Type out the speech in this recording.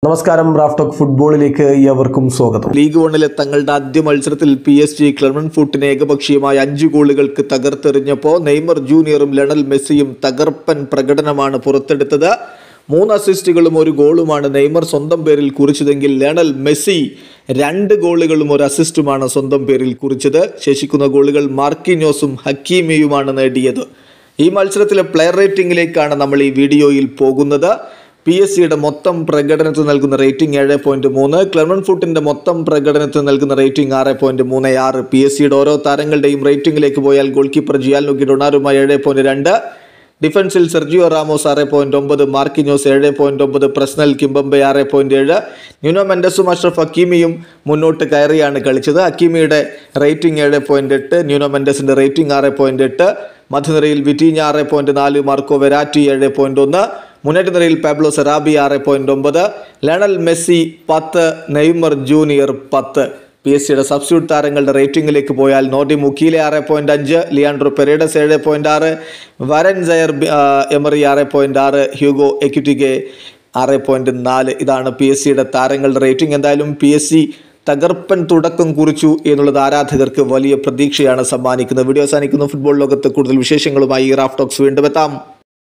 നമസ്കാരം റാഫ്റ്റോക്ക് ഫുട്ബോളിലേക്ക് ഏവർക്കും സ്വാഗതം ലീഗ് വണ്ണിലെ തങ്ങളുടെ ആദ്യ മത്സരത്തിൽ പി എസ് ജി ക്ലെമൻ ഫുട്ടിനെ ഏകപക്ഷീയമായ അഞ്ച് ഗോളുകൾക്ക് തകർത്തെറിഞ്ഞപ്പോൾ നെയ്മർ ജൂനിയറും ലണൽ മെസ്സിയും തകർപ്പൻ പ്രകടനമാണ് പുറത്തെടുത്തത് മൂന്ന് അസിസ്റ്റുകളും ഒരു ഗോളുമാണ് നെയ്മർ സ്വന്തം പേരിൽ കുറിച്ചതെങ്കിൽ ലണൽ മെസ്സി രണ്ട് ഗോളുകളും ഒരു അസിസ്റ്റുമാണ് സ്വന്തം പേരിൽ കുറിച്ചത് ശേഷിക്കുന്ന ഗോളുകൾ മാർക്കിനോസും ഹക്കീമിയുമാണ് നേടിയത് ഈ മത്സരത്തിലെ പ്ലെയർ റേറ്റിംഗിലേക്കാണ് നമ്മൾ ഈ വീഡിയോയിൽ പോകുന്നത് പി എസ് സിയുടെ മൊത്തം പ്രകടനത്തിന് നൽകുന്ന റേറ്റിംഗ് ഏഴ് പോയിന്റ് മൂന്ന് ക്ലെമൺ ഫുട്ടിന്റെ മൊത്തം പ്രകടനത്തിന് നൽകുന്ന റേറ്റിംഗ് ആറ് പോയിന്റ് മൂന്ന് ആറ് പി എസ് സിയുടെ ഓരോ താരങ്ങളുടെയും റേറ്റിംഗിലേക്ക് പോയാൽ ഗോൾ കീപ്പർ ജിയാൽ നുക്കി ഡൊണാറുമ ഏഴ് പോയിന്റ് രണ്ട് ഡിഫൻസിൽ സെർജിയോ റാമോസ് ആറ് പോയിന്റ് ഒമ്പത് മാർക്കിനോസ് ഏഴ് പോയിന്റ് ഒമ്പത് പ്രസ്നൽ കിംബംബെ ആറ് പോയിന്റ് ഏഴ് ന്യൂനോ മെൻഡസും അഷ്റഫ് ഹക്കീമിയും മുന്നോട്ട് കയറിയാണ് കളിച്ചത് ഹക്കീമിയുടെ റേറ്റിംഗ് ഏഴ് പോയിന്റ് എട്ട് ന്യൂനോ മെൻഡസിന്റെ റേറ്റിംഗ് ആറ് പോയിന്റ് എട്ട് മധ്യനിരയിൽ വിറ്റീഞ്ഞ ആറ് പോയിന്റ് നാല് മാർക്കോ വെരാറ്റി ഏഴ് പോയിന്റ് ഒന്ന് മുന്നേറ്റ നിരയിൽ പാബ്ലോ സെറാബി ആറ് പോയിന്റ് ഒമ്പത് ലണൽ മെസ്സി പത്ത് നെയ്മർ ജൂനിയർ പത്ത് പി എസ് സിയുടെ സബ്സ്റ്റിറ്റ്യൂട്ട് താരങ്ങളുടെ റേറ്റിംഗിലേക്ക് പോയാൽ നോർഡി മുക്കീലെ ആറ് പോയിന്റ് അഞ്ച് ലിയാൻഡ്രോ പെരേഡസ് ഏഴ് പോയിന്റ് ആറ് വരൻ ജയർ ബി- ആ, എമറി ആറ് പോയിന്റ് ആറ് ഹ്യൂഗോ എക്യുറ്റിഗെ ആറ് പോയിന്റ് നാല് ഇതാണ് പി എസ് സിയുടെ താരങ്ങളുടെ റേറ്റിംഗ് എന്തായാലും പി എസ് സി തകർപ്പൻ തുടക്കം കുറിച്ചു എന്നുള്ളത് ആരാധകർക്ക് വലിയ പ്രതീക്ഷയാണ് സമ്മാനിക്കുന്നത് വീഡിയോ അവസാനിക്കുന്നു ഫുട്ബോൾ ലോകത്ത് കൂടുതൽ വിശേഷങ്ങളുമായി റാഫ് ടോക്സ് വീണ്ടും എത്താം